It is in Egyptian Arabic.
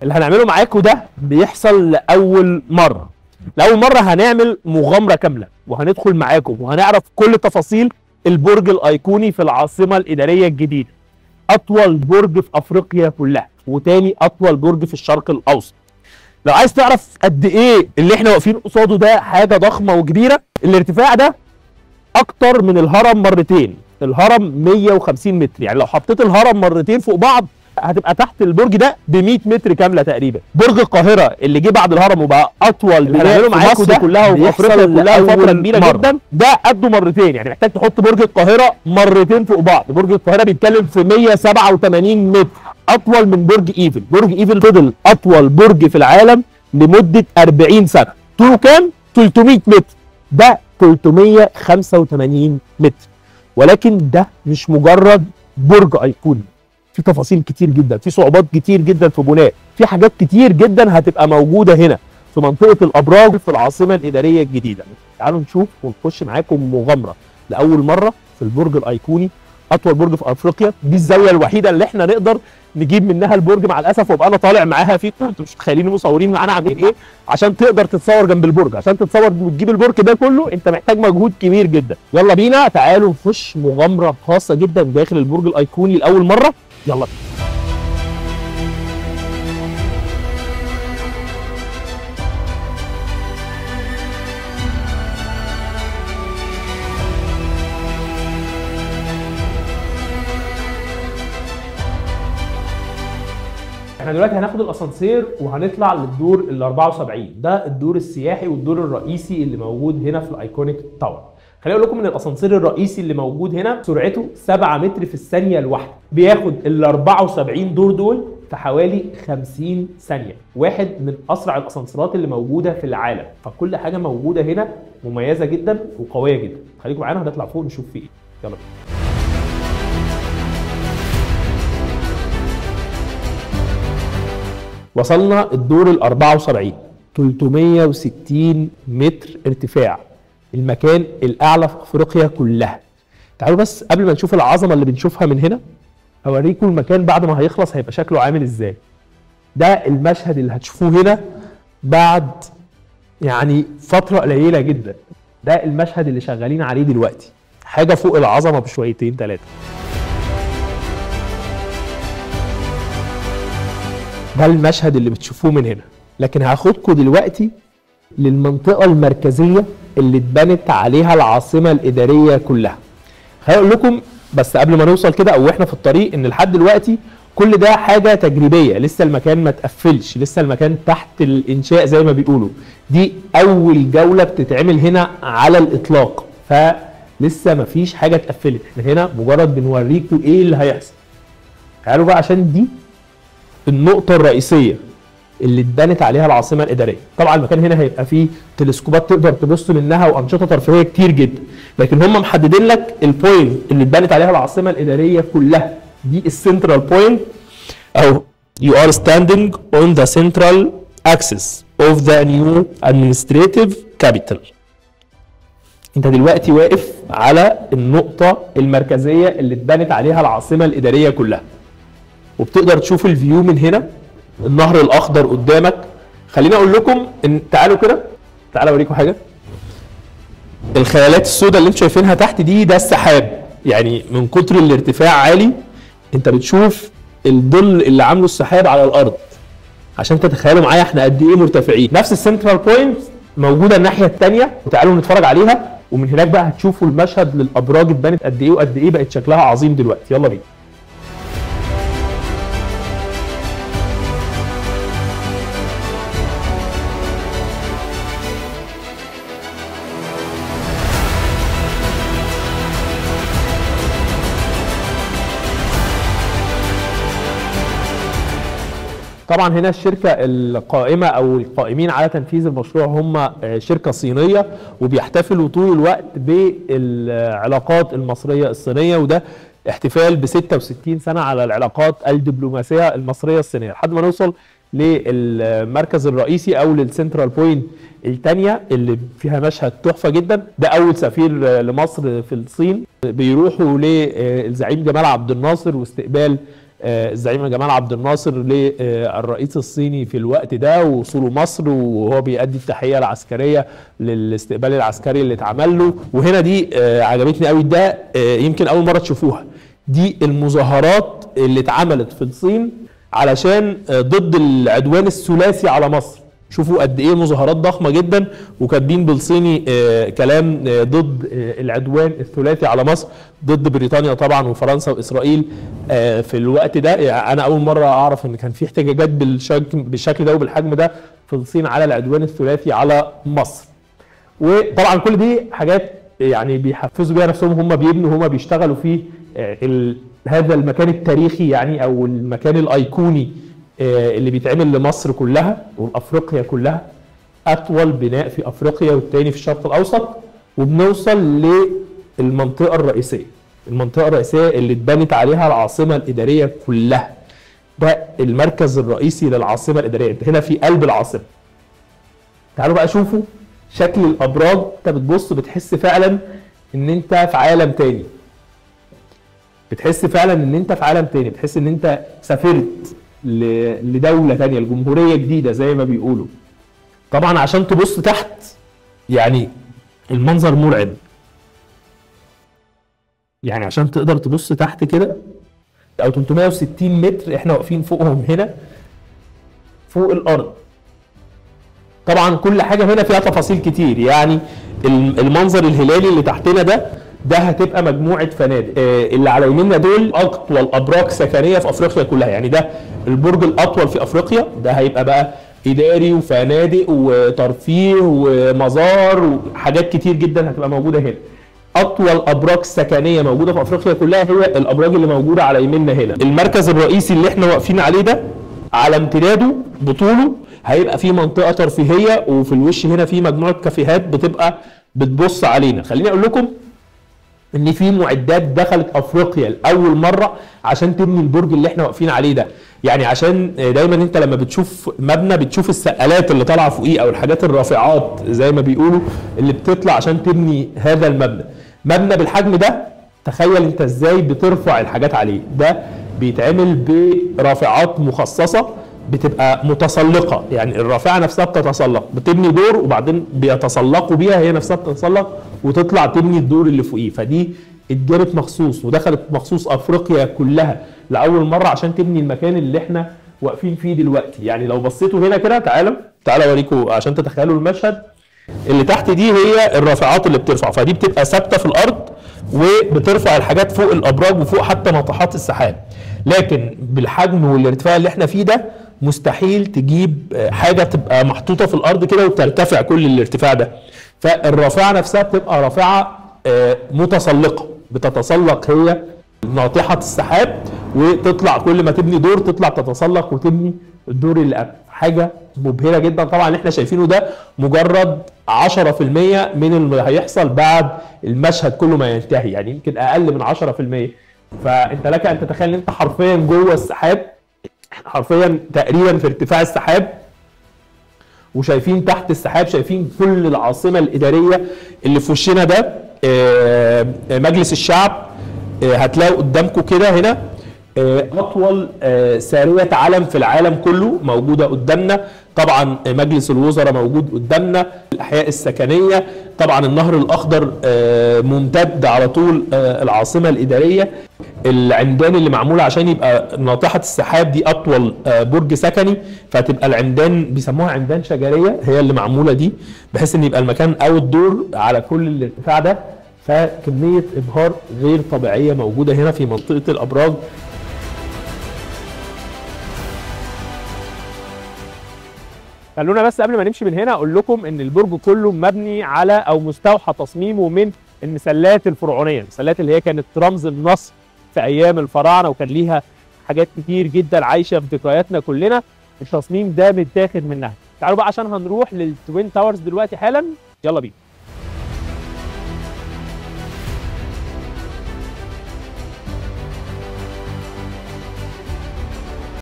اللي هنعمله معاكم ده بيحصل لاول مره لاول مره هنعمل مغامره كامله وهندخل معاكم وهنعرف كل تفاصيل البرج الايقوني في العاصمه الاداريه الجديده اطول برج في افريقيا كلها وتاني اطول برج في الشرق الاوسط لو عايز تعرف قد ايه اللي احنا واقفين قصاده ده حاجه ضخمه وكبيره الارتفاع ده اكتر من الهرم مرتين الهرم 150 متر يعني لو حطيت الهرم مرتين فوق بعض هتبقى تحت البرج ده ب 100 متر كامله تقريبا برج القاهره اللي جه بعد الهرم وبقى اطول بناء في معاكم مصر ده كلها وفي بيحصل افريقيا كلها لأول فتره كبيره مرة. جدا ده قده مرتين يعني محتاج تحط برج القاهره مرتين فوق بعض برج القاهره بيتكلم في 187 متر اطول من برج ايفل برج ايفل فضل اطول برج في العالم لمده 40 سنه طوله كام 300 متر ده 385 متر ولكن ده مش مجرد برج ايقوني في تفاصيل كتير جدا في صعوبات كتير جدا في بناء في حاجات كتير جدا هتبقى موجوده هنا في منطقه الابراج في العاصمه الاداريه الجديده تعالوا نشوف ونخش معاكم مغامره لاول مره في البرج الايقوني اطول برج في افريقيا دي الزاويه الوحيده اللي احنا نقدر نجيب منها البرج مع الاسف وابقى انا طالع معاها فيكم انتوا مش متخيلين المصورين معانا عاملين ايه عشان تقدر تتصور جنب البرج عشان تتصور وتجيب البرج ده كله انت محتاج مجهود كبير جدا يلا بينا تعالوا نخش مغامره خاصه جدا داخل البرج الايقوني لاول مره يلا بينا احنا دلوقتي هناخد الاسانسير وهنطلع للدور ال 74 ده الدور السياحي والدور الرئيسي اللي موجود هنا في الايكونيك تاور خليني اقول لكم ان الاسانسير الرئيسي اللي موجود هنا سرعته 7 متر في الثانيه الواحده بياخد ال 74 دور دول في حوالي 50 ثانيه واحد من اسرع الاسانسيرات اللي موجوده في العالم فكل حاجه موجوده هنا مميزه جدا وقويه جدا خليكم معانا هنطلع فوق نشوف فيه ايه يلا بينا. وصلنا الدور ال 74 360 متر ارتفاع المكان الاعلى في افريقيا كلها تعالوا بس قبل ما نشوف العظمه اللي بنشوفها من هنا هوريكم المكان بعد ما هيخلص هيبقى شكله عامل ازاي ده المشهد اللي هتشوفوه هنا بعد يعني فتره قليله جدا ده المشهد اللي شغالين عليه دلوقتي حاجه فوق العظمه بشويتين ثلاثه ده المشهد اللي بتشوفوه من هنا لكن هاخدكم دلوقتي للمنطقة المركزية اللي اتبنت عليها العاصمة الإدارية كلها هقول لكم بس قبل ما نوصل كده أو إحنا في الطريق إن لحد دلوقتي كل ده حاجة تجريبية لسه المكان ما تقفلش لسه المكان تحت الإنشاء زي ما بيقولوا دي أول جولة بتتعمل هنا على الإطلاق فلسه ما فيش حاجة اتقفلت احنا هنا مجرد بنوريكم إيه اللي هيحصل تعالوا بقى عشان دي النقطة الرئيسية اللي اتبنت عليها العاصمة الإدارية طبعا المكان هنا هيبقى فيه تلسكوبات تقدر تبص منها وأنشطة ترفيهية كتير جدا لكن هم محددين لك البوينت اللي اتبنت عليها العاصمة الإدارية كلها دي السنترال بوينت أو you are standing on the central axis of the new administrative capital انت دلوقتي واقف على النقطة المركزية اللي اتبنت عليها العاصمة الإدارية كلها وبتقدر تشوف الفيو من هنا النهر الاخضر قدامك خليني اقول لكم ان تعالوا كده تعالوا اوريكم حاجه الخيالات السوداء اللي انتم شايفينها تحت دي ده السحاب يعني من كتر الارتفاع عالي انت بتشوف الظل اللي عامله السحاب على الارض عشان تتخيلوا معايا احنا قد ايه مرتفعين نفس السنترال بوينت موجوده الناحيه الثانيه وتعالوا نتفرج عليها ومن هناك بقى هتشوفوا المشهد للابراج اتبنت قد ايه وقد ايه بقت شكلها عظيم دلوقتي يلا بينا طبعا هنا الشركه القائمه او القائمين على تنفيذ المشروع هم آه، شركه صينيه وبيحتفلوا طول الوقت بالعلاقات المصريه الصينيه وده احتفال ب 66 سنه على العلاقات الدبلوماسيه المصريه الصينيه لحد ما نوصل للمركز الرئيسي او للسنترال بوينت الثانيه اللي فيها مشهد تحفه جدا ده اول سفير آه، لمصر في الصين بيروحوا للزعيم جمال عبد الناصر واستقبال آه، الزعيم جمال عبد الناصر للرئيس الصيني في الوقت ده ووصوله مصر وهو بيأدي التحيه العسكريه للاستقبال العسكري اللي اتعمل له وهنا دي آه، عجبتني قوي ده آه، يمكن اول مره تشوفوها دي المظاهرات اللي اتعملت في الصين علشان آه، ضد العدوان الثلاثي على مصر شوفوا قد ايه مظاهرات ضخمه جدا وكاتبين بالصيني آه كلام آه ضد آه العدوان الثلاثي على مصر ضد بريطانيا طبعا وفرنسا واسرائيل آه في الوقت ده يعني انا اول مره اعرف ان كان في احتجاجات بالشكل بالشكل ده وبالحجم ده في الصين على العدوان الثلاثي على مصر وطبعا كل دي حاجات يعني بيحفزوا بيها نفسهم هم بيبنوا هم بيشتغلوا في آه، ال- هذا المكان التاريخي يعني او المكان الايقوني آه، اللي بيتعمل لمصر كلها وافريقيا كلها اطول بناء في افريقيا والتاني في الشرق الاوسط وبنوصل للمنطقه الرئيسيه المنطقه الرئيسيه اللي اتبنت عليها العاصمه الاداريه كلها ده المركز الرئيسي للعاصمه الاداريه انت هنا في قلب العاصمه تعالوا بقى شوفوا شكل الابراج انت بتبص بتحس فعلا ان انت في عالم تاني بتحس فعلا ان انت في عالم تاني بتحس ان انت سافرت ل- لدوله تانيه لجمهوريه جديده زي ما بيقولوا طبعا عشان تبص تحت يعني المنظر مرعب يعني عشان تقدر تبص تحت كده او 360 متر احنا واقفين فوقهم هنا فوق الارض طبعا كل حاجه هنا فيها تفاصيل كتير يعني الم- المنظر الهلالي اللي تحتنا ده ده هتبقى مجموعه فنادق آه، اللي على يميننا دول اطول ابراج سكنيه في افريقيا كلها يعني ده البرج الاطول في افريقيا ده هيبقى بقى اداري وفنادق وترفيه ومزار وحاجات كتير جدا هتبقى موجوده هنا اطول ابراج سكنيه موجوده في افريقيا كلها هي الابراج اللي موجوده على يميننا هنا المركز الرئيسي اللي احنا واقفين عليه ده على امتداده بطوله هيبقى في منطقه ترفيهيه وفي الوش هنا في مجموعه كافيهات بتبقى بتبص علينا خليني اقول لكم ان في معدات دخلت افريقيا لاول مره عشان تبني البرج اللي احنا واقفين عليه ده يعني عشان دايما انت لما بتشوف مبنى بتشوف السقالات اللي طالعه فوقيه او الحاجات الرافعات زي ما بيقولوا اللي بتطلع عشان تبني هذا المبنى مبنى بالحجم ده تخيل انت ازاي بترفع الحاجات عليه ده بيتعمل برافعات مخصصه بتبقى متسلقه يعني الرافعه نفسها بتتسلق بتبني دور وبعدين بيتسلقوا بيها هي نفسها بتتسلق وتطلع تبني الدور اللي فوقيه فدي اتجابت مخصوص ودخلت مخصوص افريقيا كلها لاول مره عشان تبني المكان اللي احنا واقفين فيه دلوقتي يعني لو بصيتوا هنا كده تعالوا تعالوا اوريكم عشان تتخيلوا المشهد اللي تحت دي هي الرافعات اللي بترفع فدي بتبقى ثابته في الارض وبترفع الحاجات فوق الابراج وفوق حتى ناطحات السحاب لكن بالحجم والارتفاع اللي احنا فيه ده مستحيل تجيب آه، حاجه تبقى محطوطه في الارض كده وترتفع كل الارتفاع ده فالرافعه نفسها بتبقى رافعه آه، متسلقه بتتسلق هي ناطحه السحاب وتطلع كل ما تبني دور تطلع تتسلق وتبني الدور اللي قبل حاجه مبهره جدا طبعا اللي احنا شايفينه ده مجرد 10% من اللي هيحصل بعد المشهد كله ما ينتهي يعني يمكن اقل من 10% فانت لك ان تتخيل ان انت حرفيا جوه السحاب حرفيا تقريبا في ارتفاع السحاب وشايفين تحت السحاب شايفين كل العاصمه الاداريه اللي في وشنا ده آه، آه، مجلس الشعب آه، هتلاقوا قدامكم كده هنا آه، اطول آه، ساريه علم في العالم كله موجوده قدامنا طبعا آه، مجلس الوزراء موجود قدامنا الاحياء السكنيه طبعا النهر الاخضر آه، ممتد على طول آه، العاصمه الاداريه العمدان اللي معموله عشان يبقى ناطحه السحاب دي اطول آه، برج سكني فتبقى العمدان بيسموها عمدان شجريه هي اللي معموله دي بحيث ان يبقى المكان اوت دور على كل الارتفاع ده فكميه ابهار غير طبيعيه موجوده هنا في منطقه الابراج خلونا بس قبل ما نمشي من هنا اقول لكم ان البرج كله مبني على او مستوحى تصميمه من المسلات الفرعونيه، المسلات اللي هي كانت رمز النصر في ايام الفراعنه وكان ليها حاجات كتير جدا عايشه في ذكرياتنا كلنا، التصميم ده متاخد منها. تعالوا بقى عشان هنروح للتوين تاورز دلوقتي حالا، يلا بينا.